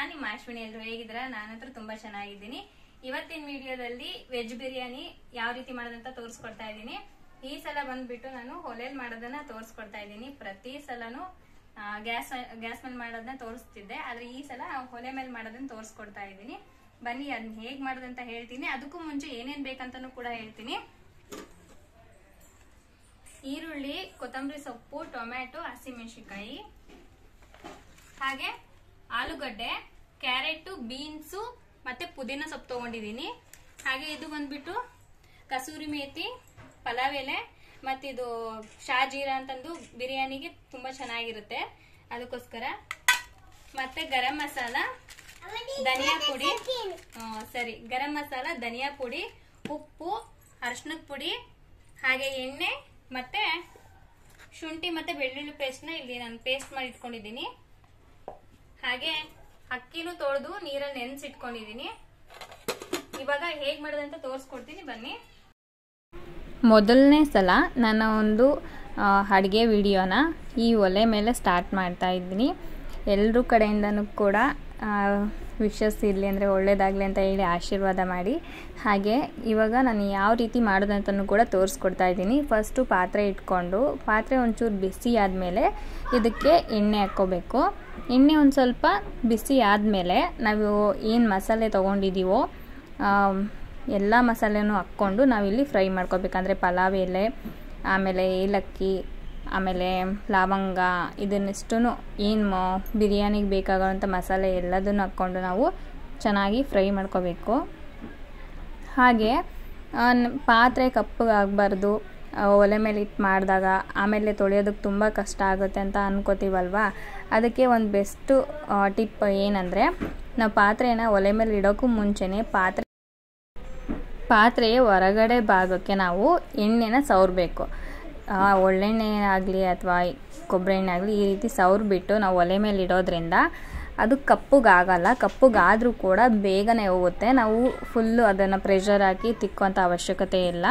ನಾನು ನಿಮ್ಮ ಅಶ್ವಿನಿ ಎಲ್ರು ಹೇಗಿದ್ದೀರಾ ನಾನಂತೂ ತುಂಬಾ ಚೆನ್ನಾಗಿದ್ದೀನಿ ಇವತ್ತಿನ ವಿಡಿಯೋದಲ್ಲಿ ವೆಜ್ ಬಿರಿಯಾನಿ ಯಾವ ರೀತಿ ಮಾಡೋದಂತ ತೋರಿಸ್ಕೊಡ್ತಾ ಇದ್ದೀನಿ ಈ ಸಲ ಬಂದ್ಬಿಟ್ಟು ನಾನು ಒಲೆಯಲ್ಲಿ ಮಾಡೋದನ್ನ ತೋರಿಸ್ಕೊಡ್ತಾ ಇದ್ದೀನಿ ಪ್ರತಿ ಸಲನು ಗ್ಯಾಸ್ ಗ್ಯಾಸ್ ಮೇಲೆ ಮಾಡೋದನ್ನ ತೋರಿಸ್ತಿದ್ದೆ ಆದ್ರೆ ಈ ಸಲ ಒಲೆ ಮೇಲೆ ಮಾಡೋದನ್ನ ತೋರಿಸ್ಕೊಡ್ತಾ ಇದ್ದೀನಿ ಬನ್ನಿ ಅದನ್ನ ಹೇಗ್ ಮಾಡೋದಂತ ಹೇಳ್ತೀನಿ ಅದಕ್ಕೂ ಮುಂಚೆ ಏನೇನ್ ಬೇಕಂತಾನು ಕೂಡ ಹೇಳ್ತೀನಿ ಈರುಳ್ಳಿ ಕೊತ್ತಂಬರಿ ಸೊಪ್ಪು ಟೊಮ್ಯಾಟೊ ಹಸಿಮೆಣಸಿನ್ಕಾಯಿ ಹಾಗೆ ಆಲೂಗಡ್ಡೆ ಕ್ಯಾರೆಟ್ ಬೀನ್ಸು ಮತ್ತೆ ಪುದೀನ ಸೊಪ್ಪು ತಗೊಂಡಿದ್ದೀನಿ ಹಾಗೆ ಇದು ಬಂದ್ಬಿಟ್ಟು ಕಸೂರಿ ಮೇಥಿ ಪಲಾವ್ ಎಲೆ ಮತ್ತಿದು ಶಾಜೀರಾ ಅಂತಂದು ಬಿರಿಯಾನಿಗೆ ತುಂಬಾ ಚೆನ್ನಾಗಿರುತ್ತೆ ಅದಕ್ಕೋಸ್ಕರ ಮತ್ತೆ ಗರಂ ಮಸಾಲ ಧನಿಯಾ ಪುಡಿ ಆ, ಸರಿ ಗರಂ ಮಸಾಲ ಧನಿಯಾ ಪುಡಿ ಉಪ್ಪು ಅರ್ಶಿನದ ಪುಡಿ ಹಾಗೆ ಎಣ್ಣೆ ಮತ್ತೆ ಶುಂಠಿ ಮತ್ತೆ ಬೆಳ್ಳುಳ್ಳಿ ಪೇಸ್ಟ್ನ ಇಲ್ಲಿ ನಾನು ಪೇಸ್ಟ್ ಮಾಡಿ ಇಟ್ಕೊಂಡಿದ್ದೀನಿ ಹಾಗೆ ಅಕ್ಕಿನೂ ತೊಳೆದು ನೀರಲ್ಲಿ ನೆನೆಸಿಟ್ಕೊಂಡಿದ್ದೀನಿ ಇವಾಗ ಹೇಗ್ ಮಾಡೋದಂತ ತೋರಿಸ್ಕೊಡ್ತೀನಿ ಬನ್ನಿ ಮೊದಲನೇ ಸಲ ನನ್ನ ಒಂದು ಅಡುಗೆ ವಿಡಿಯೋನ ಈ ಒಲೆ ಮೇಲೆ ಸ್ಟಾರ್ಟ್ ಮಾಡ್ತಾ ಇದ್ದೀನಿ ಎಲ್ಲರ ಕಡೆಯಿಂದನೂ ಕೂಡ ವಿಶಸ್ ಇರಲಿ ಅಂದರೆ ಒಳ್ಳೇದಾಗಲಿ ಅಂತ ಹೇಳಿ ಆಶೀರ್ವಾದ ಮಾಡಿ ಹಾಗೆ ಇವಾಗ ನಾನು ಯಾವ ರೀತಿ ಮಾಡೋದಂತನೂ ಕೂಡ ತೋರಿಸ್ಕೊಡ್ತಾ ಇದ್ದೀನಿ ಫಸ್ಟು ಪಾತ್ರೆ ಇಟ್ಕೊಂಡು ಪಾತ್ರೆ ಒಂಚೂರು ಬಿಸಿ ಆದಮೇಲೆ ಇದಕ್ಕೆ ಎಣ್ಣೆ ಹಾಕ್ಕೋಬೇಕು ಎಣ್ಣೆ ಒಂದು ಸ್ವಲ್ಪ ಬಿಸಿ ಆದಮೇಲೆ ನಾವು ಏನು ಮಸಾಲೆ ತೊಗೊಂಡಿದ್ದೀವೋ ಎಲ್ಲ ಮಸಾಲೆನೂ ಹಾಕ್ಕೊಂಡು ನಾವಿಲ್ಲಿ ಫ್ರೈ ಮಾಡ್ಕೋಬೇಕಂದ್ರೆ ಪಲಾವ್ ಎಲೆ ಆಮೇಲೆ ಏಲಕ್ಕಿ ಆಮೇಲೆ ಲವಂಗ ಇದನ್ನಿಷ್ಟು ಏನು ಬಿರಿಯಾನಿಗೆ ಬೇಕಾಗೋವಂಥ ಮಸಾಲೆ ಎಲ್ಲದನ್ನು ಹಾಕ್ಕೊಂಡು ನಾವು ಚೆನ್ನಾಗಿ ಫ್ರೈ ಮಾಡ್ಕೋಬೇಕು ಹಾಗೆ ಪಾತ್ರೆ ಕಪ್ಪಗಾಗಬಾರ್ದು ಒಲೆ ಮೇಲೆ ಇಟ್ಟು ಮಾಡಿದಾಗ ಆಮೇಲೆ ತೊಳೆಯೋದಕ್ಕೆ ತುಂಬ ಕಷ್ಟ ಆಗುತ್ತೆ ಅಂತ ಅನ್ಕೋತೀವಲ್ವಾ ಅದಕ್ಕೆ ಒಂದು ಬೆಸ್ಟು ಟಿಪ್ ಏನಂದರೆ ನಾವು ಪಾತ್ರೆನ ಒಲೆ ಮೇಲೆ ಇಡೋಕ್ಕೂ ಮುಂಚೆನೇ ಪಾತ್ರೆ ಪಾತ್ರೆಯ ಹೊರಗಡೆ ಭಾಗಕ್ಕೆ ನಾವು ಎಣ್ಣೆನ ಸವರಬೇಕು ಒಳ್ಳೆಣ್ಣೆ ಆಗಲಿ ಅಥವಾ ಕೊಬ್ಬರಿ ಎಣ್ಣೆ ಆಗಲಿ ಈ ರೀತಿ ಸವರ್ಬಿಟ್ಟು ನಾವು ಒಲೆ ಮೇಲೆ ಇಡೋದ್ರಿಂದ ಅದು ಕಪ್ಪುಗಾಗಲ್ಲ ಕಪ್ಪುಗಾದರೂ ಕೂಡ ಬೇಗನೆ ಹೋಗುತ್ತೆ ನಾವು ಫುಲ್ಲು ಅದನ್ನು ಪ್ರೆಷರ್ ಹಾಕಿ ತಿಕ್ಕೋಂಥ ಅವಶ್ಯಕತೆ ಇಲ್ಲ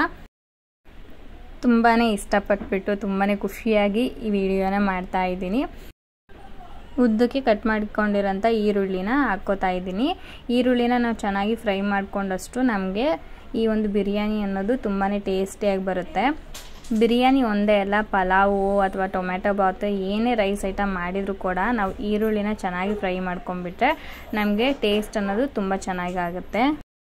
ತುಂಬಾ ಇಷ್ಟಪಟ್ಬಿಟ್ಟು ತುಂಬಾ ಖುಷಿಯಾಗಿ ಈ ವಿಡಿಯೋನ ಮಾಡ್ತಾ ಇದ್ದೀನಿ ಉದ್ದಕ್ಕೆ ಕಟ್ ಮಾಡ್ಕೊಂಡಿರೋಂಥ ಈರುಳ್ಳಿನ ಹಾಕ್ಕೋತಾ ಇದ್ದೀನಿ ಈರುಳ್ಳಿನ ನಾವು ಚೆನ್ನಾಗಿ ಫ್ರೈ ಮಾಡ್ಕೊಂಡಷ್ಟು ನಮಗೆ ಈ ಒಂದು ಬಿರಿಯಾನಿ ಅನ್ನೋದು ತುಂಬಾ ಟೇಸ್ಟಿಯಾಗಿ ಬರುತ್ತೆ ಬಿರಿಯಾನಿ ಒಂದೇ ಅಲ್ಲ ಪಲಾವು ಅಥವಾ ಟೊಮೆಟೊ ಬಾತ್ ಏನೇ ರೈಸ್ ಐಟಮ್ ಮಾಡಿದರೂ ಕೂಡ ನಾವು ಈರುಳ್ಳಿನ ಚೆನ್ನಾಗಿ ಫ್ರೈ ಮಾಡ್ಕೊಂಡ್ಬಿಟ್ರೆ ನಮಗೆ ಟೇಸ್ಟ್ ಅನ್ನೋದು ತುಂಬ ಚೆನ್ನಾಗಿ ಆಗುತ್ತೆ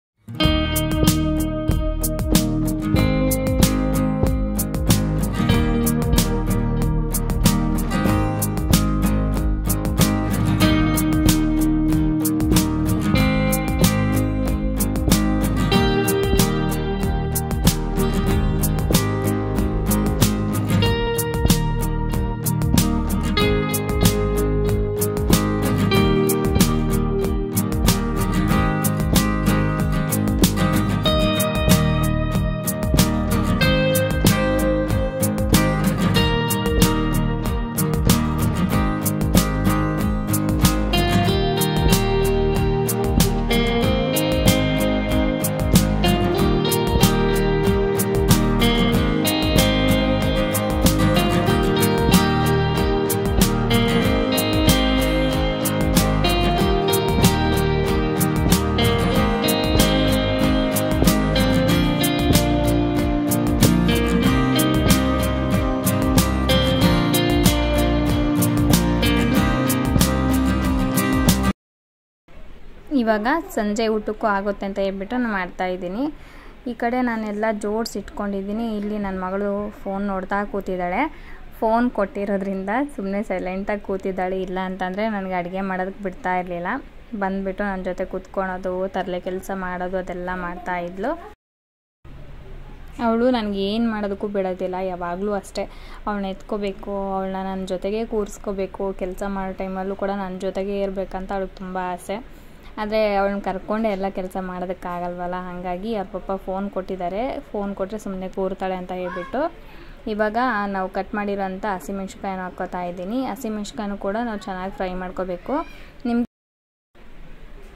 ಇವಾಗ ಸಂಜೆ ಊಟಕ್ಕೂ ಆಗುತ್ತೆ ಅಂತ ಹೇಳ್ಬಿಟ್ಟು ನಾನು ಮಾಡ್ತಾಯಿದ್ದೀನಿ ಈ ಕಡೆ ನಾನೆಲ್ಲ ಜೋಡಿಸಿ ಇಟ್ಕೊಂಡಿದ್ದೀನಿ ಇಲ್ಲಿ ನನ್ನ ಮಗಳು ಫೋನ್ ನೋಡ್ತಾ ಕೂತಿದ್ದಾಳೆ ಫೋನ್ ಕೊಟ್ಟಿರೋದ್ರಿಂದ ಸುಮ್ಮನೆ ಸೈಲೆಂಟಾಗಿ ಕೂತಿದ್ದಾಳೆ ಇಲ್ಲ ಅಂತಂದರೆ ನನಗೆ ಅಡುಗೆ ಮಾಡೋದಕ್ಕೆ ಬಿಡ್ತಾ ಇರಲಿಲ್ಲ ಬಂದುಬಿಟ್ಟು ನನ್ನ ಜೊತೆ ಕೂತ್ಕೊಳೋದು ತರಲೆ ಕೆಲಸ ಮಾಡೋದು ಅದೆಲ್ಲ ಮಾಡ್ತಾಯಿದ್ಲು ಅವಳು ನನಗೆ ಏನು ಮಾಡೋದಕ್ಕೂ ಬಿಡೋದಿಲ್ಲ ಯಾವಾಗಲೂ ಅಷ್ಟೇ ಅವಳನ್ನ ಎತ್ಕೋಬೇಕು ಅವಳನ್ನ ನನ್ನ ಜೊತೆಗೆ ಕೂರಿಸ್ಕೋಬೇಕು ಕೆಲಸ ಮಾಡೋ ಟೈಮಲ್ಲೂ ಕೂಡ ನನ್ನ ಜೊತೆಗೆ ಇರಬೇಕಂತ ಅವಳಿಗೆ ತುಂಬ ಆಸೆ ಆದರೆ ಅವಳನ್ನ ಕರ್ಕೊಂಡೆ ಎಲ್ಲ ಕೆಲಸ ಮಾಡೋದಕ್ಕಾಗಲ್ವಲ್ಲ ಹಾಗಾಗಿ ಅವ್ರ ಪಪ್ಪ ಫೋನ್ ಕೊಟ್ಟಿದ್ದಾರೆ ಫೋನ್ ಕೊಟ್ಟರೆ ಸುಮ್ಮನೆ ಕೂರ್ತಾಳೆ ಅಂತ ಹೇಳ್ಬಿಟ್ಟು ಇವಾಗ ನಾವು ಕಟ್ ಮಾಡಿರೋಂಥ ಹಸಿಮೆಣ್ಸಿಕಾಯನ್ನು ಹಾಕ್ಕೋತಾ ಇದ್ದೀನಿ ಹಸಿಮೆಣ್ಸಿಕಾಯನ್ನು ಕೂಡ ನಾವು ಚೆನ್ನಾಗಿ ಫ್ರೈ ಮಾಡ್ಕೋಬೇಕು ನಿಮ್ಮ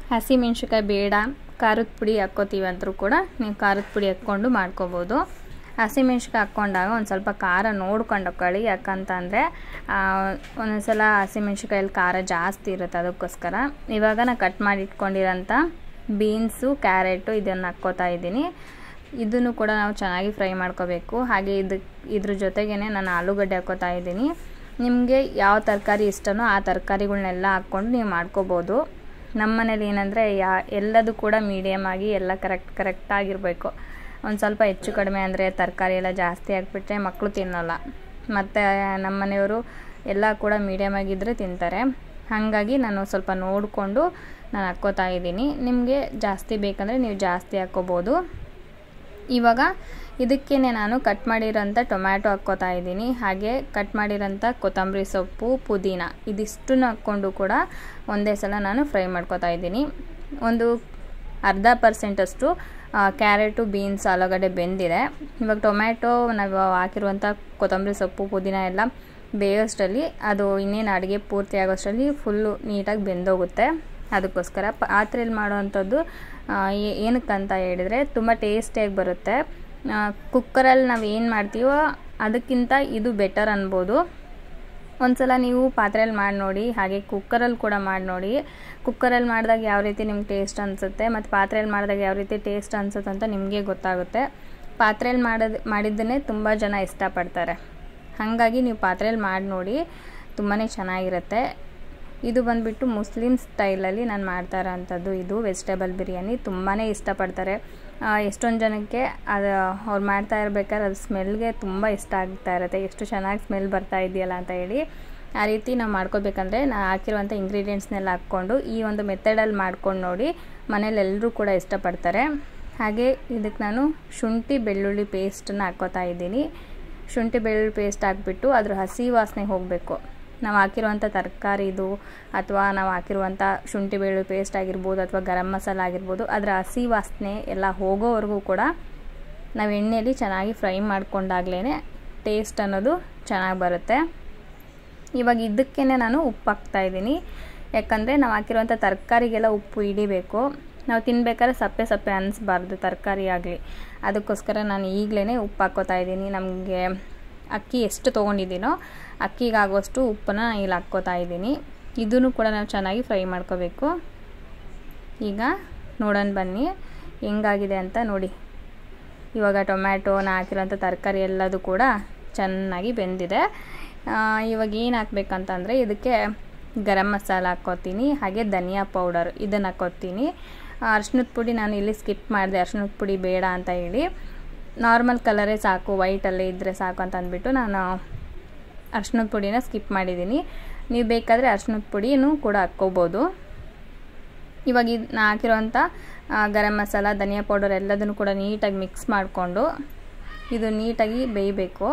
ಹಸಿಮೆಣ್ಸಿಕಾಯಿ ಬೇಡ ಖಾರದ ಪುಡಿ ಹಾಕ್ಕೋತೀವಿ ಅಂದರೂ ಕೂಡ ನೀವು ಖಾರದ ಪುಡಿ ಹಾಕ್ಕೊಂಡು ಮಾಡ್ಕೋಬೋದು ಹಸಿಮೆಣ್ಸಿಕಾಯಿ ಹಾಕ್ಕೊಂಡಾಗ ಒಂದು ಸ್ವಲ್ಪ ಖಾರ ನೋಡ್ಕೊಂಡು ಹಾಕೊಳ್ಳಿ ಯಾಕಂತಂದರೆ ಒಂದೊಂದ್ಸಲ ಹಸಿಮೆಣ್ಸಿಕಾಯಲ್ಲಿ ಖಾರ ಜಾಸ್ತಿ ಇರುತ್ತೆ ಅದಕ್ಕೋಸ್ಕರ ಇವಾಗ ನಾನು ಕಟ್ ಮಾಡಿ ಇಟ್ಕೊಂಡಿರೋಂಥ ಬೀನ್ಸು ಕ್ಯಾರೆಟು ಇದನ್ನು ಹಾಕ್ಕೋತಾ ಇದ್ದೀನಿ ಇದನ್ನು ಕೂಡ ನಾವು ಚೆನ್ನಾಗಿ ಫ್ರೈ ಮಾಡ್ಕೋಬೇಕು ಹಾಗೆ ಇದಕ್ಕೆ ಇದ್ರ ಜೊತೆಗೇ ನಾನು ಆಲೂಗಡ್ಡೆ ಹಾಕ್ಕೋತಾ ಇದ್ದೀನಿ ನಿಮಗೆ ಯಾವ ತರಕಾರಿ ಇಷ್ಟನೋ ಆ ತರಕಾರಿಗಳ್ನೆಲ್ಲ ಹಾಕ್ಕೊಂಡು ನೀವು ಮಾಡ್ಕೋಬೋದು ನಮ್ಮ ಮನೇಲಿ ಏನಂದರೆ ಯಾ ಎಲ್ಲದೂ ಕೂಡ ಮೀಡಿಯಮ್ ಆಗಿ ಎಲ್ಲ ಕರೆಕ್ಟ್ ಕರೆಕ್ಟಾಗಿರಬೇಕು ಒಂದು ಸ್ವಲ್ಪ ಹೆಚ್ಚು ಕಡಿಮೆ ಅಂದರೆ ತರಕಾರಿ ಎಲ್ಲ ಜಾಸ್ತಿ ಹಾಕ್ಬಿಟ್ರೆ ಮಕ್ಕಳು ತಿನ್ನೋಲ್ಲ ಮತ್ತು ನಮ್ಮ ಮನೆಯವರು ಎಲ್ಲ ಕೂಡ ಮೀಡಿಯಮ್ ಆಗಿದ್ದರೆ ತಿಂತಾರೆ ಹಾಗಾಗಿ ನಾನು ಸ್ವಲ್ಪ ನೋಡಿಕೊಂಡು ನಾನು ಹಾಕ್ಕೋತಾ ಇದ್ದೀನಿ ನಿಮಗೆ ಜಾಸ್ತಿ ಬೇಕಂದರೆ ನೀವು ಜಾಸ್ತಿ ಹಾಕ್ಕೋಬೋದು ಇವಾಗ ಇದಕ್ಕೇ ನಾನು ಕಟ್ ಮಾಡಿರೋಂಥ ಟೊಮ್ಯಾಟೊ ಹಾಕ್ಕೋತಾ ಇದ್ದೀನಿ ಹಾಗೆ ಕಟ್ ಮಾಡಿರೋಂಥ ಕೊತ್ತಂಬರಿ ಸೊಪ್ಪು ಪುದೀನ ಇದಿಷ್ಟನ್ನು ಹಾಕ್ಕೊಂಡು ಕೂಡ ಒಂದೇ ಸಲ ನಾನು ಫ್ರೈ ಮಾಡ್ಕೋತಾ ಇದ್ದೀನಿ ಒಂದು ಅರ್ಧ ಪರ್ಸೆಂಟಷ್ಟು ಕ್ಯಾರೆಟು ಬೀನ್ಸ್ ಆಲೂಗಡ್ಡೆ ಬೆಂದಿದೆ ಇವಾಗ ಟೊಮ್ಯಾಟೊ ನಾವು ಹಾಕಿರುವಂಥ ಕೊತ್ತಂಬರಿ ಸೊಪ್ಪು ಪುದೀನ ಎಲ್ಲ ಬೇಯೋಷ್ಟರಲ್ಲಿ ಅದು ಇನ್ನೇನು ಅಡುಗೆ ಪೂರ್ತಿ ಆಗೋಷ್ಟರಲ್ಲಿ ಫುಲ್ಲು ನೀಟಾಗಿ ಬೆಂದೋಗುತ್ತೆ ಅದಕ್ಕೋಸ್ಕರ ಪಾತ್ರೆಯಲ್ಲಿ ಮಾಡೋವಂಥದ್ದು ಏನಕ್ಕಂತ ಹೇಳಿದರೆ ತುಂಬ ಟೇಸ್ಟಿಯಾಗಿ ಬರುತ್ತೆ ಕುಕ್ಕರಲ್ಲಿ ನಾವು ಏನು ಮಾಡ್ತೀವೋ ಅದಕ್ಕಿಂತ ಇದು ಬೆಟರ್ ಅನ್ಬೋದು ಒಂದ್ಸಲ ನೀವು ಪಾತ್ರೆಯಲ್ಲಿ ಮಾಡಿ ನೋಡಿ ಹಾಗೆ ಕುಕ್ಕರಲ್ಲಿ ಕೂಡ ಮಾಡಿ ನೋಡಿ ಕುಕ್ಕರಲ್ಲಿ ಮಾಡಿದಾಗ ಯಾವ ರೀತಿ ನಿಮ್ಗೆ ಟೇಸ್ಟ್ ಅನಿಸುತ್ತೆ ಮತ್ತು ಪಾತ್ರೆಯಲ್ಲಿ ಮಾಡಿದಾಗ ಯಾವ ರೀತಿ ಟೇಸ್ಟ್ ಅನಿಸುತ್ತೆ ಅಂತ ನಿಮಗೆ ಗೊತ್ತಾಗುತ್ತೆ ಪಾತ್ರೆಯಲ್ಲಿ ಮಾಡೋದು ಮಾಡಿದ್ದನ್ನೇ ತುಂಬ ಜನ ಇಷ್ಟಪಡ್ತಾರೆ ಹಾಗಾಗಿ ನೀವು ಪಾತ್ರೆಯಲ್ಲಿ ಮಾಡಿ ನೋಡಿ ತುಂಬಾ ಚೆನ್ನಾಗಿರುತ್ತೆ ಇದು ಬಂದುಬಿಟ್ಟು ಮುಸ್ಲಿಮ್ ಸ್ಟೈಲಲ್ಲಿ ನಾನು ಮಾಡ್ತಾ ಇರೋಂಥದ್ದು ಇದು ವೆಜಿಟೇಬಲ್ ಬಿರಿಯಾನಿ ತುಂಬಾ ಇಷ್ಟಪಡ್ತಾರೆ ಎಷ್ಟೊಂದು ಜನಕ್ಕೆ ಅದು ಅವ್ರು ಮಾಡ್ತಾ ಇರ್ಬೇಕಾದ್ರೆ ಅದು ಸ್ಮೆಲ್ಗೆ ತುಂಬ ಇಷ್ಟ ಆಗ್ತಾ ಇರುತ್ತೆ ಎಷ್ಟು ಚೆನ್ನಾಗಿ ಸ್ಮೆಲ್ ಬರ್ತಾ ಇದೆಯಲ್ಲ ಅಂತ ಹೇಳಿ ಆ ರೀತಿ ನಾವು ಮಾಡ್ಕೋಬೇಕಂದ್ರೆ ನಾನು ಹಾಕಿರುವಂಥ ಇಂಗ್ರೀಡಿಯೆಂಟ್ಸ್ನೆಲ್ಲ ಹಾಕ್ಕೊಂಡು ಈ ಒಂದು ಮೆಥಡಲ್ಲಿ ಮಾಡ್ಕೊಂಡು ನೋಡಿ ಮನೇಲಿ ಎಲ್ಲರೂ ಕೂಡ ಇಷ್ಟಪಡ್ತಾರೆ ಹಾಗೆ ಇದಕ್ಕೆ ನಾನು ಶುಂಠಿ ಬೆಳ್ಳುಳ್ಳಿ ಪೇಸ್ಟನ್ನು ಹಾಕ್ಕೋತಾ ಇದ್ದೀನಿ ಶುಂಠಿ ಬೆಳ್ಳುಳ್ಳಿ ಪೇಸ್ಟ್ ಹಾಕ್ಬಿಟ್ಟು ಅದ್ರ ಹಸಿ ವಾಸನೆ ಹೋಗಬೇಕು ನಾವು ಹಾಕಿರುವಂಥ ತರಕಾರಿದು ಅಥವಾ ನಾವು ಹಾಕಿರುವಂಥ ಶುಂಠಿ ಬೆಳ್ಳುಳ್ಳಿ ಪೇಸ್ಟ್ ಆಗಿರ್ಬೋದು ಅಥವಾ ಗರಂ ಮಸಾಲ ಆಗಿರ್ಬೋದು ಅದರ ಹಸಿ ವಾಸನೆ ಎಲ್ಲ ಹೋಗೋವರೆಗೂ ಕೂಡ ನಾವು ಎಣ್ಣೆಯಲ್ಲಿ ಚೆನ್ನಾಗಿ ಫ್ರೈ ಮಾಡ್ಕೊಂಡಾಗ್ಲೇ ಟೇಸ್ಟ್ ಅನ್ನೋದು ಚೆನ್ನಾಗಿ ಬರುತ್ತೆ ಇವಾಗ ಇದಕ್ಕೇ ನಾನು ಉಪ್ಪು ಹಾಕ್ತಾಯಿದ್ದೀನಿ ಯಾಕಂದರೆ ನಾವು ಹಾಕಿರುವಂಥ ತರಕಾರಿಗೆಲ್ಲ ಉಪ್ಪು ಹಿಡಿಬೇಕು ನಾವು ತಿನ್ಬೇಕಾದ್ರೆ ಸಪ್ಪೆ ಸಪ್ಪೆ ಅನಿಸ್ಬಾರ್ದು ತರಕಾರಿ ಆಗಲಿ ಅದಕ್ಕೋಸ್ಕರ ನಾನು ಈಗಲೇ ಉಪ್ಪು ಹಾಕ್ಕೋತಾ ಇದ್ದೀನಿ ನಮಗೆ ಅಕ್ಕಿ ಎಷ್ಟು ತೊಗೊಂಡಿದ್ದೀನೋ ಅಕ್ಕಿಗಾಗುವಷ್ಟು ಉಪ್ಪನ್ನ ಇಲ್ಲಿ ಹಾಕ್ಕೋತಾ ಇದ್ದೀನಿ ಇದನ್ನು ಕೂಡ ನಾವು ಚೆನ್ನಾಗಿ ಫ್ರೈ ಮಾಡ್ಕೋಬೇಕು ಈಗ ನೋಡೋಣ ಬನ್ನಿ ಹೆಂಗಾಗಿದೆ ಅಂತ ನೋಡಿ ಇವಾಗ ಟೊಮ್ಯಾಟೋನ ಹಾಕಿರೋಂಥ ತರಕಾರಿ ಎಲ್ಲದು ಕೂಡ ಚೆನ್ನಾಗಿ ಬೆಂದಿದೆ ಇವಾಗ ಏನು ಹಾಕ್ಬೇಕಂತಂದರೆ ಇದಕ್ಕೆ ಗರಂ ಮಸಾಲ ಹಾಕ್ಕೋತೀನಿ ಹಾಗೆ ಧನಿಯಾ ಪೌಡರ್ ಇದನ್ನು ಹಾಕ್ಕೋತೀನಿ ಅರ್ಶಿನದ ಪುಡಿ ನಾನು ಇಲ್ಲಿ ಸ್ಕಿಪ್ ಮಾಡಿದೆ ಅರ್ಶಿನದ ಪುಡಿ ಬೇಡ ಅಂತ ಹೇಳಿ ನಾರ್ಮಲ್ ಕಲರೇ ಸಾಕು ವೈಟಲ್ಲೇ ಇದ್ದರೆ ಸಾಕು ಅಂತ ಅಂದ್ಬಿಟ್ಟು ನಾನು ಅರ್ಶಿನದ ಪುಡಿನ ಸ್ಕಿಪ್ ಮಾಡಿದ್ದೀನಿ ನೀವು ಬೇಕಾದರೆ ಅರ್ಶಿನದ ಪುಡಿನೂ ಕೂಡ ಹಾಕ್ಕೋಬೋದು ಇವಾಗ ಇದು ನಾ ಹಾಕಿರೋಂಥ ಗರಂ ಮಸಾಲ ಧನಿಯಾ ಪೌಡರ್ ಎಲ್ಲದನ್ನು ಕೂಡ ನೀಟಾಗಿ ಮಿಕ್ಸ್ ಮಾಡಿಕೊಂಡು ಇದು ನೀಟಾಗಿ ಬೇಯಬೇಕು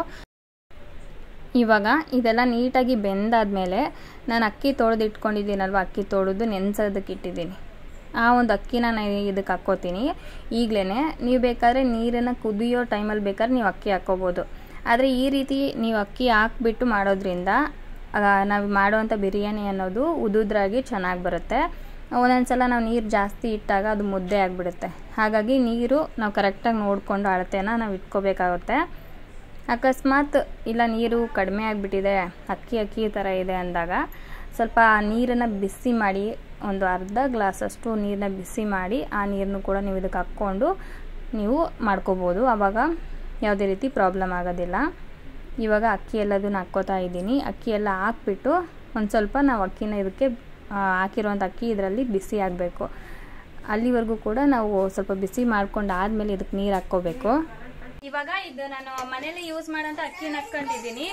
ಇವಾಗ ಇದೆಲ್ಲ ನೀಟಾಗಿ ಬೆಂದಾದಮೇಲೆ ನಾನು ಅಕ್ಕಿ ತೊಳೆದು ಇಟ್ಕೊಂಡಿದ್ದೀನಲ್ವ ಅಕ್ಕಿ ತೊಳೆದು ನೆನೆಸೋದಕ್ಕೆ ಇಟ್ಟಿದ್ದೀನಿ ಆ ಒಂದು ಅಕ್ಕಿನ ನಾನು ಇದಕ್ಕೆ ಹಾಕ್ಕೋತೀನಿ ಈಗಲೇ ನೀವು ಬೇಕಾದರೆ ನೀರನ್ನು ಕುದಿಯೋ ಟೈಮಲ್ಲಿ ಬೇಕಾದ್ರೆ ನೀವು ಅಕ್ಕಿ ಹಾಕ್ಕೋಬೋದು ಆದರೆ ಈ ರೀತಿ ನೀವು ಅಕ್ಕಿ ಹಾಕ್ಬಿಟ್ಟು ಮಾಡೋದ್ರಿಂದ ನಾವು ಮಾಡುವಂಥ ಬಿರಿಯಾನಿ ಅನ್ನೋದು ಉದುದ್ರಾಗಿ ಚೆನ್ನಾಗಿ ಬರುತ್ತೆ ಒಂದೊಂದು ಸಲ ನಾವು ನೀರು ಜಾಸ್ತಿ ಇಟ್ಟಾಗ ಅದು ಮುದ್ದೆ ಆಗಿಬಿಡುತ್ತೆ ಹಾಗಾಗಿ ನೀರು ನಾವು ಕರೆಕ್ಟಾಗಿ ನೋಡಿಕೊಂಡು ಅಳತೆನ ನಾವು ಇಟ್ಕೋಬೇಕಾಗುತ್ತೆ ಅಕಸ್ಮಾತ್ ಇಲ್ಲ ನೀರು ಕಡಿಮೆ ಆಗಿಬಿಟ್ಟಿದೆ ಅಕ್ಕಿ ಅಕ್ಕಿ ಥರ ಇದೆ ಅಂದಾಗ ಸ್ವಲ್ಪ ನೀರನ್ನು ಬಿಸಿ ಮಾಡಿ ಒಂದು ಅರ್ಧ ಗ್ಲಾಸಷ್ಟು ನೀರನ್ನ ಬಿಸಿ ಮಾಡಿ ಆ ನೀರನ್ನು ಕೂಡ ನೀವು ಇದಕ್ಕೆ ಹಾಕ್ಕೊಂಡು ನೀವು ಮಾಡ್ಕೋಬೋದು ಆವಾಗ ಯಾವುದೇ ರೀತಿ ಪ್ರಾಬ್ಲಮ್ ಆಗೋದಿಲ್ಲ ಇವಾಗ ಅಕ್ಕಿ ಎಲ್ಲದನ್ನು ಹಾಕ್ಕೋತಾ ಇದ್ದೀನಿ ಅಕ್ಕಿ ಎಲ್ಲ ಹಾಕ್ಬಿಟ್ಟು ಒಂದು ಸ್ವಲ್ಪ ನಾವು ಅಕ್ಕಿನ ಇದಕ್ಕೆ ಹಾಕಿರುವಂಥ ಅಕ್ಕಿ ಇದರಲ್ಲಿ ಬಿಸಿ ಆಗಬೇಕು ಅಲ್ಲಿವರೆಗೂ ಕೂಡ ನಾವು ಸ್ವಲ್ಪ ಬಿಸಿ ಮಾಡ್ಕೊಂಡು ಆದಮೇಲೆ ಇದಕ್ಕೆ ನೀರು ಹಾಕ್ಕೋಬೇಕು ಇವಾಗ ಇದು ನಾನು ಮನೇಲಿ ಯೂಸ್ ಮಾಡೋಂಥ ಅಕ್ಕಿನ ಹಾಕೊಂಡಿದ್ದೀನಿ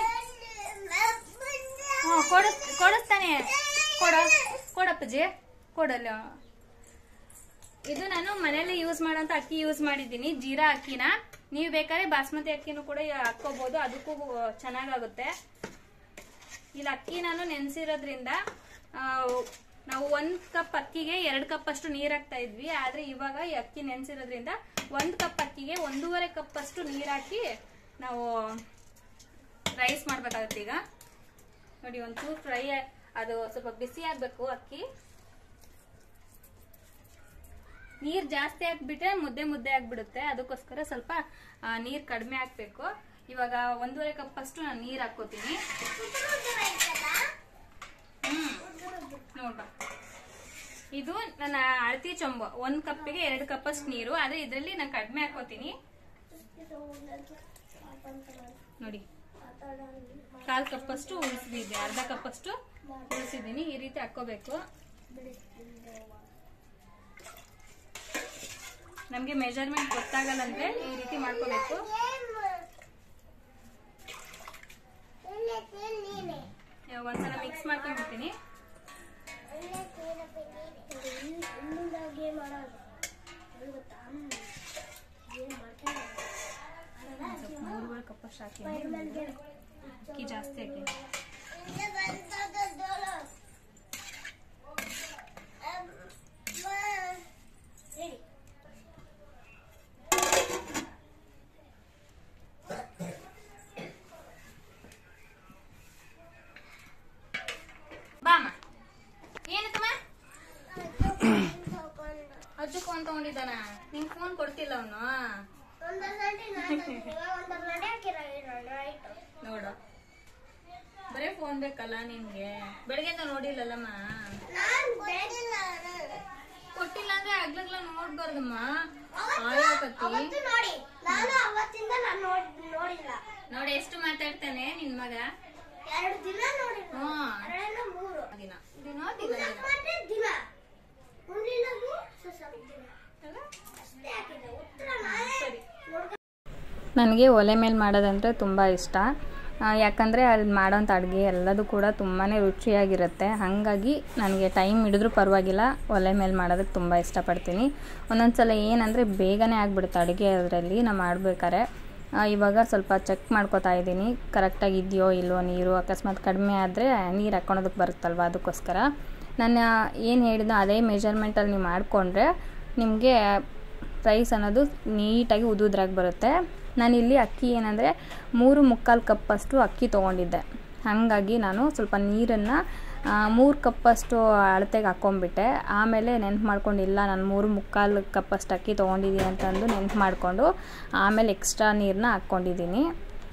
ಹ್ಞೂ ಕೊಡಿಸ್ ಕೊಡಿಸ್ತಾನೆ ಕೊಡ ಕೊಡಪ್ಪಜಿ ಕೊಡಲ್ಲ ಇದು ನಾನು ಮನೇಲಿ ಯೂಸ್ ಮಾಡೋಂಥ ಅಕ್ಕಿ ಯೂಸ್ ಮಾಡಿದ್ದೀನಿ ಜೀರಾ ಅಕ್ಕಿನ ನೀವು ಬೇಕಾದ್ರೆ ಬಾಸ್ಮತಿ ಅಕ್ಕಿನೂ ಕೂಡ ಹಾಕ್ಕೋಬಹುದು ಅದಕ್ಕೂ ಚೆನ್ನಾಗಾಗುತ್ತೆ ಇಲ್ಲಿ ಅಕ್ಕಿ ನಾನು ನೆನೆಸಿರೋದ್ರಿಂದ ನಾವು ಒಂದ್ ಕಪ್ ಅಕ್ಕಿಗೆ ಎರಡು ಕಪ್ ಅಷ್ಟು ನೀರ್ ಹಾಕ್ತಾ ಇದ್ವಿ ಆದ್ರೆ ಇವಾಗ ಈ ಅಕ್ಕಿ ನೆನೆಸಿರೋದ್ರಿಂದ ಒಂದ್ ಕಪ್ ಅಕ್ಕಿಗೆ ಒಂದೂವರೆ ಕಪ್ ಅಷ್ಟು ನೀರ್ ಹಾಕಿ ನಾವು ರೈಸ್ ಮಾಡ್ಬೇಕಾಗುತ್ತೆ ಈಗ ನೋಡಿ ಒಂಚೂರು ಫ್ರೈ ಅದು ಸ್ವಲ್ಪ ಬಿಸಿ ಆಗ್ಬೇಕು ಅಕ್ಕಿ ನೀರ್ ಜಾಸ್ತಿ ಹಾಕ್ಬಿಟ್ರೆ ಮುದ್ದೆ ಮುದ್ದೆ ಆಗ್ಬಿಡುತ್ತೆ ಅದಕ್ಕೋಸ್ಕರ ಸ್ವಲ್ಪ ಆ, ನೀರ್ ಕಡಿಮೆ ಹಾಕ್ಬೇಕು ಇವಾಗ ಒಂದೂವರೆ ಕಪ್ ಅಷ್ಟು ನಾನು ನೀರ್ ಹಾಕೋತೀನಿ ಹ್ಮ್ ನೋಡ್ಬ ಇದು ನನ್ನ ಅಳತಿ ಚೊಂಬು ಒಂದ್ ಕಪ್ಪಿಗೆ ಎರಡು ಕಪ್ ಅಷ್ಟು ನೀರು ಆದ್ರೆ ಇದ್ರಲ್ಲಿ ನಾನು ಕಡಿಮೆ ಹಾಕೋತೀನಿ ನೋಡಿ ಕಾಲ್ ಕಪ್ ಅಷ್ಟು ಉಳಿಸಿದೆ ಅರ್ಧ ಕಪ್ ಅಷ್ಟು ಉಳಿಸಿದೀನಿ ಈ ರೀತಿ ಹಾಕೋಬೇಕು ನಮ್ಗೆ ಮೆಜರ್ಮೆಂಟ್ ಗೊತ್ತಾಗಲ್ಲ ಅಂದ್ರೆ ಈ ರೀತಿ ಮಾಡ್ಕೋಬೇಕು ಇವಾಗ ಒಂದ್ಸಲ ಮಿಕ್ಸ್ ಮಾಡ್ಕೊಂಡ್ಬಿಡ್ತೀನಿ ಸ್ವಲ್ಪ ಮೂರುವರೆ ಕಪ್ ಅಷ್ಟು ಹಾಕಿನಿ ಅಕ್ಕಿ ಜಾಸ್ತಿ ಹಾಕಿನಿ ಬಾಮ ಏನಕ್ಕಮ್ಮ ಅಜ್ಜು ಫೋನ್ ತಗೊಂಡಿದ್ದಾನ ನಿಂಗ್ ಫೋನ್ ಕೊಡ್ತಿಲ್ಲ ಅವನು ನೋಡು ಬರೇ ಫೋನ್ ಬೇಕಲ್ಲ ನಿನ್ಗೆ ಬೆಳಗ್ಗೆಯಿಂದ ನೋಡಿಲ್ಲಲ್ಲಮ್ಮ ಕೊಟ್ಟಿಲ್ಲ ಅಂದ್ರೆ ಆಗ್ಲಗ್ಲ ನೋಡ್ಬಾರ್ದಮ್ಮ ಆಯಾಕತ್ತಿ ನೋಡಿ ನಾನು ಅವತ್ತಿಂದ ನಾನು ನೋಡಿಲ್ಲ ನೋಡಿ ಎಷ್ಟು ಮಾತಾಡ್ತಾನೆ ನಿನ್ ಮಗ ಎರಡು ದಿನ ನೋಡಿಲ್ಲ ಹ್ಮ್ ಎರಡರಿಂದ ಮೂರು ದಿನ ದಿನ ದಿನ ದಿನ ಮತ್ತೆ ದಿನ ಮುಂದಿನದು ಸ್ವಲ್ಪ ದಿನ ಅಲ್ಲ? ಅಷ್ಟೇ ಹಾಕಿದೆ ಉತ್ತರ ನಾನೇ ಸರಿ ನನಗೆ ಒಲೆ ಮೇಲೆ ಮಾಡೋದಂದರೆ ತುಂಬ ಇಷ್ಟ ಆ, ಯಾಕಂದರೆ ಅಲ್ಲಿ ಮಾಡೋಂಥ ಅಡುಗೆ ಎಲ್ಲದೂ ಕೂಡ ತುಂಬಾ ರುಚಿಯಾಗಿರುತ್ತೆ ಹಾಗಾಗಿ ನನಗೆ ಟೈಮ್ ಹಿಡಿದ್ರೂ ಪರವಾಗಿಲ್ಲ ಒಲೆ ಮೇಲೆ ಮಾಡೋದಕ್ಕೆ ತುಂಬ ಇಷ್ಟಪಡ್ತೀನಿ ಒಂದೊಂದು ಸಲ ಏನಂದರೆ ಬೇಗನೆ ಆಗಿಬಿಡುತ್ತೆ ಅಡುಗೆ ಅದರಲ್ಲಿ ನಾವು ಮಾಡ್ಬೇಕಾದ್ರೆ ಆ, ಇವಾಗ ಸ್ವಲ್ಪ ಚೆಕ್ ಮಾಡ್ಕೊತಾ ಇದ್ದೀನಿ ಕರೆಕ್ಟಾಗಿ ಇದೆಯೋ ಇಲ್ವೋ ನೀರು ಅಕಸ್ಮಾತ್ ಕಡಿಮೆ ಆದರೆ ನೀರು ಹಾಕ್ಕೊಳೋದಕ್ಕೆ ಬರುತ್ತಲ್ವ ಅದಕ್ಕೋಸ್ಕರ ನಾನು ಏನು ಹೇಳಿದ್ನೋ ಅದೇ ಮೆಜರ್ಮೆಂಟಲ್ಲಿ ನೀವು ಮಾಡಿಕೊಂಡ್ರೆ ನಿಮಗೆ ರೈಸ್ ಅನ್ನೋದು ನೀಟಾಗಿ ಉದುದ್ರಾಗಿ ಬರುತ್ತೆ ನಾನಿಲ್ಲಿ ಅಕ್ಕಿ ಏನಂದರೆ ಮೂರು ಮುಕ್ಕಾಲು ಕಪ್ಪಷ್ಟು ಅಕ್ಕಿ ತೊಗೊಂಡಿದ್ದೆ ಹಾಗಾಗಿ ನಾನು ಸ್ವಲ್ಪ ನೀರನ್ನು ಮೂರು ಕಪ್ಪಷ್ಟು ಅಳತೆಗೆ ಹಾಕ್ಕೊಂಬಿಟ್ಟೆ ಆಮೇಲೆ ನೆನ್ಪು ಮಾಡ್ಕೊಂಡಿಲ್ಲ ನಾನು ಮೂರು ಮುಕ್ಕಾಲು ಕಪ್ಪಷ್ಟು ಅಕ್ಕಿ ತೊಗೊಂಡಿದ್ದೀನಿ ಅಂತಂದು ನೆನ್ಪು ಮಾಡಿಕೊಂಡು ಆಮೇಲೆ ಎಕ್ಸ್ಟ್ರಾ ನೀರನ್ನ ಹಾಕ್ಕೊಂಡಿದ್ದೀನಿ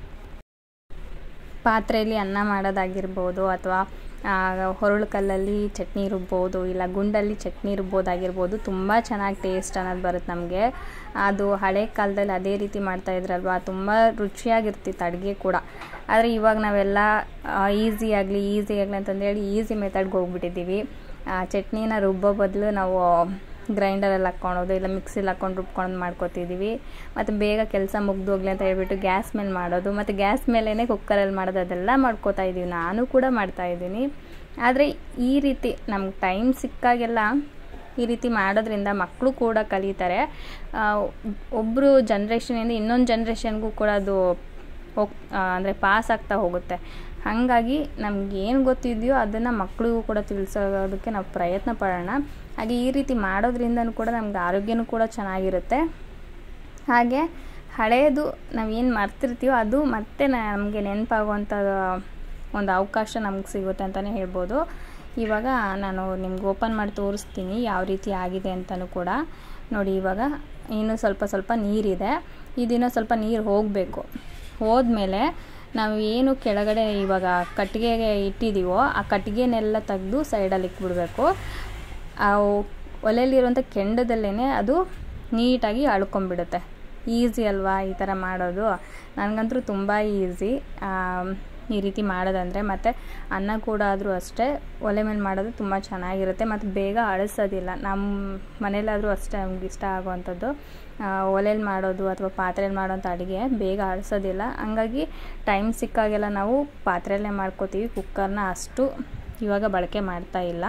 ಪಾತ್ರೆಯಲ್ಲಿ ಅನ್ನ ಮಾಡೋದಾಗಿರ್ಬೋದು ಅಥವಾ ಹೊರಳು ಕಲ್ಲಲ್ಲಿ ಚಟ್ನಿ ರುಬ್ಬೋದು ಇಲ್ಲ ಗುಂಡಲ್ಲಿ ಚಟ್ನಿ ರುಬ್ಬೋದಾಗಿರ್ಬೋದು ತುಂಬ ಚೆನ್ನಾಗಿ ಟೇಸ್ಟ್ ಅನ್ನೋದು ಬರುತ್ತೆ ನಮಗೆ ಅದು ಹಳೆ ಕಾಲದಲ್ಲಿ ಅದೇ ರೀತಿ ಮಾಡ್ತಾ ಇದ್ರಲ್ವ ತುಂಬ ರುಚಿಯಾಗಿರ್ತಿತ್ತು ಅಡುಗೆ ಕೂಡ ಆದರೆ ಇವಾಗ ನಾವೆಲ್ಲ ಈಸಿ ಆಗಲಿ ಈಸಿ ಆಗಲಿ ಅಂತಂದೇಳಿ ಈಸಿ ಮೆಥಡ್ಗೆ ಹೋಗ್ಬಿಟ್ಟಿದ್ದೀವಿ ಆ, ಚಟ್ನಿನ ರುಬ್ಬೋ ಬದಲು ನಾವು ಗ್ರೈಂಡರಲ್ಲಿ ಹಾಕ್ಕೊಳೋದು ಇಲ್ಲ ಮಿಕ್ಸಿಲಿ ಹಾಕ್ಕೊಂಡು ರುಬ್ಕೊಂಡು ಮಾಡ್ಕೊತಿದ್ದೀವಿ ಮತ್ತು ಬೇಗ ಕೆಲಸ ಮುಗ್ದು ಹೋಗ್ಲಿ ಅಂತ ಹೇಳ್ಬಿಟ್ಟು ಗ್ಯಾಸ್ ಮೇಲೆ ಮಾಡೋದು ಮತ್ತು ಗ್ಯಾಸ್ ಮೇಲೇ ಕುಕ್ಕರಲ್ಲಿ ಮಾಡೋದು ಅದೆಲ್ಲ ಮಾಡ್ಕೋತಾ ಇದ್ದೀವಿ ನಾನು ಕೂಡ ಮಾಡ್ತಾ ಇದ್ದೀನಿ ಆದರೆ ಈ ರೀತಿ ನಮ್ಗೆ ಟೈಮ್ ಸಿಕ್ಕಾಗೆಲ್ಲ ಈ ರೀತಿ ಮಾಡೋದ್ರಿಂದ ಮಕ್ಕಳು ಕೂಡ ಕಲಿತಾರೆ ಒಬ್ಬರು ಜನ್ರೇಷನಿಂದ ಇನ್ನೊಂದು ಜನ್ರೇಷನ್ಗೂ ಕೂಡ ಅದು ಹೋಗ್ ಅಂದರೆ ಪಾಸ್ ಆಗ್ತಾ ಹೋಗುತ್ತೆ ಹಾಗಾಗಿ ನಮ್ಗೆ ಏನು ಗೊತ್ತಿದೆಯೋ ಅದನ್ನು ಮಕ್ಕಳಿಗೂ ಕೂಡ ತಿಳಿಸೋದಕ್ಕೆ ನಾವು ಪ್ರಯತ್ನ ಪಡೋಣ ಹಾಗೆ ಈ ರೀತಿ ಮಾಡೋದ್ರಿಂದನೂ ಕೂಡ ನಮ್ಗೆ ಆರೋಗ್ಯನೂ ಕೂಡ ಚೆನ್ನಾಗಿರುತ್ತೆ ಹಾಗೆ ಹಳೆಯದು ನಾವೇನು ಮರ್ತಿರ್ತೀವೋ ಅದು ಮತ್ತೆ ನಮಗೆ ನೆನಪಾಗುವಂಥ ಒಂದು ಅವಕಾಶ ನಮ್ಗೆ ಸಿಗುತ್ತೆ ಅಂತಲೇ ಹೇಳ್ಬೋದು ಇವಾಗ ನಾನು ನಿಮ್ಗೆ ಓಪನ್ ಮಾಡಿ ತೋರಿಸ್ತೀನಿ ಯಾವ ರೀತಿ ಆಗಿದೆ ಅಂತಲೂ ಕೂಡ ನೋಡಿ ಇವಾಗ ಇನ್ನೂ ಸ್ವಲ್ಪ ಸ್ವಲ್ಪ ನೀರಿದೆ ಇದಿನ್ನೂ ಸ್ವಲ್ಪ ನೀರು ಹೋಗಬೇಕು ಹೋದ್ಮೇಲೆ ನಾವು ಏನು ಕೆಳಗಡೆ ಇವಾಗ ಕಟ್ಟಿಗೆಗೆ ಇಟ್ಟಿದ್ದೀವೋ ಆ ಕಟ್ಟಿಗೆನೆಲ್ಲ ತೆಗೆದು ಸೈಡಲ್ಲಿ ಇಟ್ಬಿಡ್ಬೇಕು ಆ ಒಲೆಯಲ್ಲಿರುವಂಥ ಕೆಂಡದಲ್ಲೇ ಅದು ನೀಟಾಗಿ ಅಳ್ಕೊಂಬಿಡುತ್ತೆ ಈಸಿ ಅಲ್ವಾ ಈ ಥರ ಮಾಡೋದು ನನಗಂತೂ ತುಂಬ ಈಸಿ ಈ ರೀತಿ ಮಾಡೋದಂದರೆ ಮತ್ತು ಅನ್ನ ಕೂಡ ಆದರೂ ಅಷ್ಟೇ ಒಲೆ ಮೇಲೆ ಮಾಡೋದು ತುಂಬ ಚೆನ್ನಾಗಿರುತ್ತೆ ಮತ್ತು ಬೇಗ ಅಳಿಸೋದಿಲ್ಲ ನಮ್ಮ ಮನೇಲಾದರೂ ಅಷ್ಟೇ ನಮ್ಗೆ ಇಷ್ಟ ಆಗುವಂಥದ್ದು ಒಲೆಯಲ್ಲಿ ಮಾಡೋದು ಅಥವಾ ಪಾತ್ರೆಯಲ್ಲಿ ಮಾಡೋಂಥ ಅಡುಗೆ ಬೇಗ ಅಳಿಸೋದಿಲ್ಲ ಹಂಗಾಗಿ ಟೈಮ್ ಸಿಕ್ಕಾಗೆಲ್ಲ ನಾವು ಪಾತ್ರೆಯಲ್ಲೇ ಮಾಡ್ಕೋತೀವಿ ಕುಕ್ಕರ್ನ ಅಷ್ಟು ಇವಾಗ ಬಳಕೆ ಮಾಡ್ತಾ ಇಲ್ಲ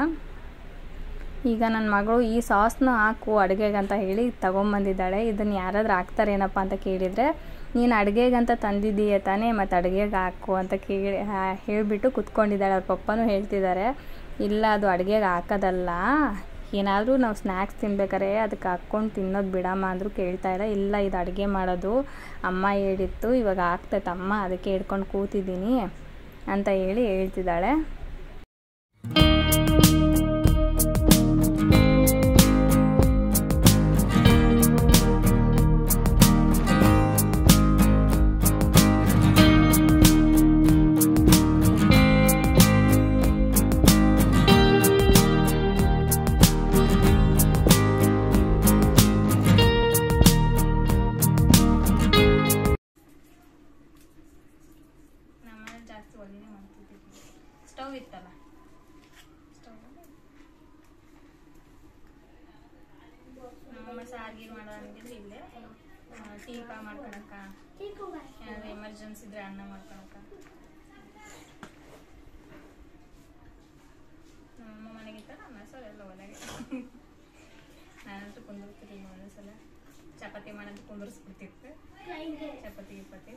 ಈಗ ನನ್ನ ಮಗಳು ಈ ಸಾಸ್ನ ಹಾಕು ಅಡುಗೆಗೆ ಅಂತ ಹೇಳಿ ತೊಗೊಂಬಂದಿದ್ದಾಳೆ ಇದನ್ನು ಯಾರಾದ್ರೂ ಹಾಕ್ತಾರೇನಪ್ಪ ಅಂತ ಕೇಳಿದರೆ ನೀನು ಅಡುಗೆಗಂತ ತಂದಿದ್ದೀಯ ತಾನೇ ಮತ್ತು ಅಡುಗೆಗೆ ಹಾಕು ಅಂತ ಕೇಳಿ ಹೇಳಿಬಿಟ್ಟು ಕುತ್ಕೊಂಡಿದ್ದಾಳೆ ಅವ್ರ ಪಪ್ಪನೂ ಹೇಳ್ತಿದ್ದಾರೆ ಇಲ್ಲ ಅದು ಅಡುಗೆಗೆ ಹಾಕೋದಲ್ಲ ಏನಾದರೂ ನಾವು ಸ್ನ್ಯಾಕ್ಸ್ ತಿನ್ಬೇಕಾರೆ ಅದಕ್ಕೆ ಹಾಕ್ಕೊಂಡು ತಿನ್ನೋದು ಬಿಡಮ್ಮ ಅಂದರೂ ಕೇಳ್ತಾ ಇಲ್ಲ ಇಲ್ಲ ಇದು ಅಡುಗೆ ಮಾಡೋದು ಅಮ್ಮ ಹೇಳಿತ್ತು ಇವಾಗ ಆಗ್ತೈತೆ ಅಮ್ಮ ಅದಕ್ಕೆ ಹಿಡ್ಕೊಂಡು ಕೂತಿದ್ದೀನಿ ಅಂತ ಹೇಳಿ ಹೇಳ್ತಿದ್ದಾಳೆ ಸಾರ್ಗೀರ್ ಮಾಡೋದಂಗಿದ್ರೆ ಇಲ್ಲೇ ಆ, ಟೀ ಪಾ ಮಾಡ್ಕೊಳಕ Take over. ಏನಾದ್ರು ಎಮರ್ಜೆನ್ಸಿ ಇದ್ರೆ ಅನ್ನ ಮಾಡ್ಕೊಳಕ ನಮ್ಮಮ್ಮ ಮನೆಗಿತ್ತ ನಮ್ಮ ಸರ್ ಎಲ್ಲ ಒಳಗೆ ನಾನಂತೂ ಕುಂದಿರ್ತಿರ್ಲಿಲ್ಲ ಒಂದೊಂದ್ಸಲ ಚಪಾತಿ ಮಾಡೋದು ಕುಂದಿರ್ಸ್ಬಿಡ್ತಿತ್ತು Flying there. ಚಪಾತಿ ಗಿಪಾತಿ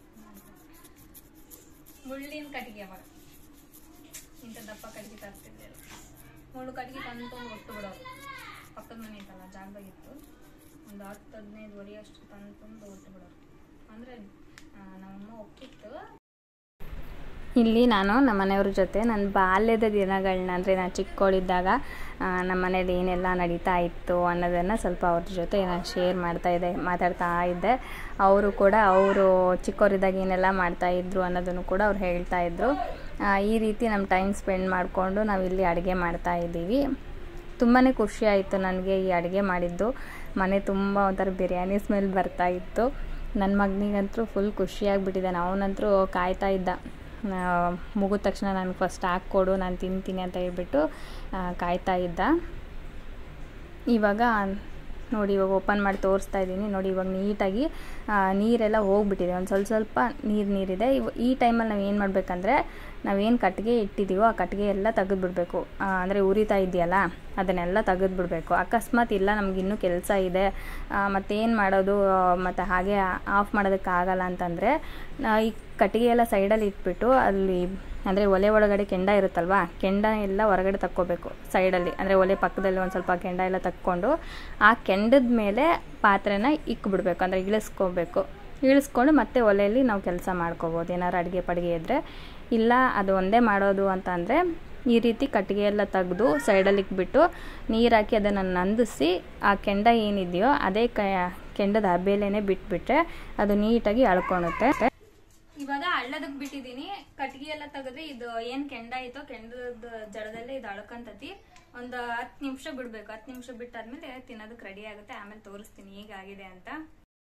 ಮುಳ್ಳಿನ ಕಟ್ಟಿಗೆ ಅವಾಗ ಇಂಥ ದಪ್ಪ ಕಟ್ಟಿಗೆ ತರ್ತಿದ್ದೆ ಮುಳ್ಳು ಕಟ್ಟಿಗೆ ತಂದು ತಂದು ಒಟ್ಟು ಬಿಡೋರು ಪಕ್ಕದ ಮನೆ ಇತ್ತಲ್ಲ ಜಾಗದಾಗಿತ್ತು ಒಂದು ಹತ್ತು ಹದಿನೈದು ವರಿ ಅಷ್ಟು ತಂದು ತಂದು ಒಟ್ಟು ಬಿಡೋರು ಅಂದರೆ ನಮ್ಮಮ್ಮ ಒಪ್ಪಿತ್ತು ಇಲ್ಲಿ ನಾನು ನಮ್ಮ ಮನೆಯವ್ರ ಜೊತೆ ನನ್ನ ಬಾಲ್ಯದ ದಿನಗಳನ್ನ ಅಂದರೆ ನಾನು ಚಿಕ್ಕವಳಿದ್ದಾಗ ನಮ್ಮ ಮನೇಲಿ ಏನೆಲ್ಲ ನಡೀತಾ ಇತ್ತು ಅನ್ನೋದನ್ನು ಸ್ವಲ್ಪ ಅವ್ರ ಜೊತೆ ನಾನು ಶೇರ್ ಮಾಡ್ತಾ ಇದ್ದೆ ಮಾತಾಡ್ತಾ ಇದ್ದೆ ಅವರು ಕೂಡ ಅವರು ಚಿಕ್ಕವರಿದ್ದಾಗ ಏನೆಲ್ಲ ಮಾಡ್ತಾ ಇದ್ರು ಅನ್ನೋದನ್ನು ಕೂಡ ಅವ್ರು ಹೇಳ್ತಾ ಇದ್ರು ಆ, ಈ ರೀತಿ ನಮ್ಮ ಟೈಮ್ ಸ್ಪೆಂಡ್ ಮಾಡಿಕೊಂಡು ನಾವು ಇಲ್ಲಿ ಅಡುಗೆ ಮಾಡ್ತಾ ಇದ್ದೀವಿ ತುಂಬಾ ಖುಷಿ ಆಯಿತು ನನಗೆ ಈ ಅಡುಗೆ ಮಾಡಿದ್ದು ಮನೆ ತುಂಬ ಒಂಥರ ಬಿರಿಯಾನಿ ಸ್ಮೆಲ್ ಬರ್ತಾ ಇತ್ತು ನನ್ನ ಮಗನಿಗಂತೂ ಫುಲ್ ಖುಷಿಯಾಗಿಬಿಟ್ಟಿದ್ದಾನೆ ಅವನಂತರೂ ಕಾಯ್ತಾ ಇದ್ದ ಆ, ಮುಗಿದ ತಕ್ಷಣ ನನಗೆ ಫಸ್ಟ್ ಹಾಕ್ಕೊಡು ನಾನು ತಿಂತೀನಿ ಅಂತ ಹೇಳ್ಬಿಟ್ಟು ಆ, ಕಾಯ್ತಾ ಇದ್ದ ಇವಾಗ ನೋಡಿ ಇವಾಗ ಓಪನ್ ಮಾಡಿ ತೋರಿಸ್ತಾ ಇದ್ದೀನಿ ನೋಡಿ ಇವಾಗ ನೀಟಾಗಿ ಆ, ನೀರೆಲ್ಲ ಹೋಗ್ಬಿಟ್ಟಿದೆ ಒಂದು ಸ್ವಲ್ಪ ಸ್ವಲ್ಪ ನೀರು ನೀರಿದೆ ಇವ ಈ ಟೈಮಲ್ಲಿ ನಾವು ಏನು ಮಾಡಬೇಕಂದ್ರೆ ನಾವೇನು ಕಟ್ಟಿಗೆ ಇಟ್ಟಿದ್ದೀವೋ ಆ ಕಟ್ಟಿಗೆ ಎಲ್ಲ ತೆಗೆದುಬಿಡ್ಬೇಕು ಅಂದರೆ ಉರಿತಾ ಇದೆಯಲ್ಲ ಅದನ್ನೆಲ್ಲ ತೆಗೆದುಬಿಡ್ಬೇಕು ಅಕಸ್ಮಾತ್ ಇಲ್ಲ ನಮ್ಗೆ ಇನ್ನೂ ಕೆಲಸ ಇದೆ ಮತ್ತೇನು ಮಾಡೋದು ಮತ್ತು ಹಾಗೆ ಆಫ್ ಮಾಡೋದಕ್ಕಾಗಲ್ಲ ಅಂತಂದರೆ ಈ ಕಟ್ಟಿಗೆ ಎಲ್ಲ ಸೈಡಲ್ಲಿ ಇಟ್ಬಿಟ್ಟು ಅಲ್ಲಿ ಅಂದರೆ ಒಲೆ ಒಳಗಡೆ ಕೆಂಡ ಇರುತ್ತಲ್ವಾ ಕೆಂಡ ಎಲ್ಲ ಹೊರಗಡೆ ತಕ್ಕೋಬೇಕು ಸೈಡಲ್ಲಿ ಅಂದರೆ ಒಲೆ ಪಕ್ಕದಲ್ಲಿ ಒಂದು ಸ್ವಲ್ಪ ಕೆಂಡ ಎಲ್ಲ ತಕ್ಕೊಂಡು ಆ ಕೆಂಡದ ಮೇಲೆ ಪಾತ್ರೆನ ಇಕ್ಬಿಡ್ಬೇಕು ಅಂದರೆ ಇಳಿಸ್ಕೋಬೇಕು ಇಳಿಸ್ಕೊಂಡು ಮತ್ತೆ ಒಲೆಯಲ್ಲಿ ನಾವು ಕೆಲಸ ಮಾಡ್ಕೋಬೋದು ಏನಾದ್ರು ಅಡುಗೆ ಪಡಿಗೆ ಇದ್ದರೆ ಇಲ್ಲ ಅದು ಒಂದೇ ಮಾಡೋದು ಅಂತ ಅಂದರೆ ಈ ರೀತಿ ಕಟ್ಟಿಗೆ ಎಲ್ಲ ತೆಗೆದು ಸೈಡಲ್ಲಿ ಇಕ್ಬಿಟ್ಟು ನೀರು ಹಾಕಿ ಅದನ್ನು ನಂದಿಸಿ ಆ ಕೆಂಡ ಏನಿದೆಯೋ ಅದೇ ಕ ಕೆಂಡದ ಹಬೇಲೆನೇ ಬಿಟ್ಬಿಟ್ರೆ ಅದು ನೀಟಾಗಿ ಅಳ್ಕೊಳುತ್ತೆ ಇವಾಗ ಹಳ್ಳದಕ್ ಬಿಟ್ಟಿದೀನಿ ಕಟ್ಗಿ ಎಲ್ಲ ತೆಗೆದ್ರೆ ಇದು ಏನ್ ಕೆಂಡ ಐತೋ ಕೆಂಡದ ಜಡದಲ್ಲೇ ಇದು ಅಳ್ಕಂತತಿ ಒಂದ್ ಹತ್ತು ನಿಮಿಷ ಬಿಡ್ಬೇಕು ಹತ್ತು ನಿಮಿಷ ಬಿಟ್ಟಾದ್ಮೇಲೆ ತಿನ್ನೋದಕ್ಕೆ ರೆಡಿ ಆಗುತ್ತೆ ಆಮೇಲೆ ತೋರಿಸ್ತೀನಿ ಹೇಗಾಗಿದೆ ಅಂತ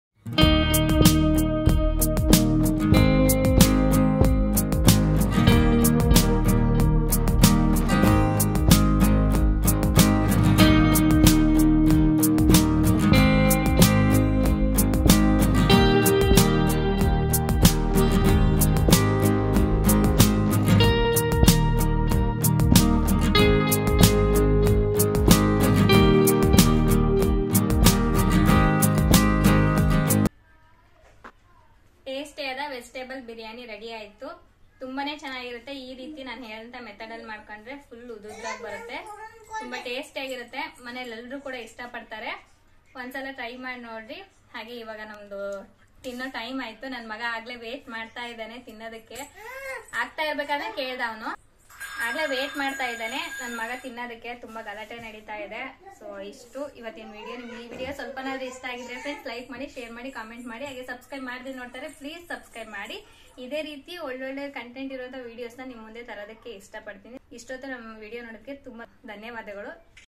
ಟೇಸ್ಟಿಯಾದ ವೆಜಿಟೇಬಲ್ ಬಿರಿಯಾನಿ ರೆಡಿ ಆಯ್ತು ತುಂಬಾನೇ ಚೆನ್ನಾಗಿರುತ್ತೆ ಈ ರೀತಿ ನಾನು ಹೇಳಿದಂತ ಮೆಥಡ್ ಅಲ್ಲಿ ಮಾಡ್ಕೊಂಡ್ರೆ ಫುಲ್ ಉದುದ್ದಾಗಿ ಬರುತ್ತೆ ತುಂಬಾ ಟೇಸ್ಟಿ ಆಗಿರುತ್ತೆ ಮನೇಲಿ ಎಲ್ಲರೂ ಕೂಡ ಇಷ್ಟಪಡ್ತಾರೆ ಒಂದ್ಸಲ ಟ್ರೈ ಮಾಡಿ ನೋಡ್ರಿ ಹಾಗೆ ಇವಾಗ ನಮ್ದು ತಿನ್ನೋ ಟೈಮ್ ಆಯ್ತು ನನ್ ಮಗ ಆಗ್ಲೇ ವೇಟ್ ಮಾಡ್ತಾ ಇದ್ದಾನೆ ತಿನ್ನೋದಕ್ಕೆ ಆಗ್ತಾ ಇರ್ಬೇಕಾದ್ರೆ ಕೇಳ್ದ ಅವನು ಆಗ್ಲೇ ವೇಟ್ ಮಾಡ್ತಾ ಇದ್ದಾನೆ ನನ್ನ ಮಗ ತಿನ್ನೋದಕ್ಕೆ ತುಂಬಾ ಗಲಾಟೆ ನಡೀತಾ ಇದೆ ಸೊ ಇಷ್ಟು ಇವತ್ತಿನ ವಿಡಿಯೋ ನಿಮ್ಗೆ ಈ ವಿಡಿಯೋ ಸ್ವಲ್ಪನಾದ್ರೂ ಇಷ್ಟ ಆಗಿದ್ರೆ ಫ್ರೆಂಡ್ಸ್ ಲೈಕ್ ಮಾಡಿ ಶೇರ್ ಮಾಡಿ ಕಾಮೆಂಟ್ ಮಾಡಿ ಹಾಗೆ ಸಬ್ಸ್ಕ್ರೈಬ್ ಮಾಡದೆ ನೋಡ್ತಾರೆ ಪ್ಲೀಸ್ ಸಬ್ಸ್ಕ್ರೈಬ್ ಮಾಡಿ ಇದೇ ರೀತಿ ಒಳ್ಳೊಳ್ಳೆ ಕಂಟೆಂಟ್ ಇರುವಂತ ವಿಡಿಯೋಸ್ನ ನಿಮ್ ಮುಂದೆ ತರೋದಕ್ಕೆ ಇಷ್ಟಪಡ್ತೀನಿ ಇಷ್ಟೊತ್ತು ನಮ್ಮ ವಿಡಿಯೋ ನೋಡೋದಕ್ಕೆ ತುಂಬಾ ಧನ್ಯವಾದಗಳು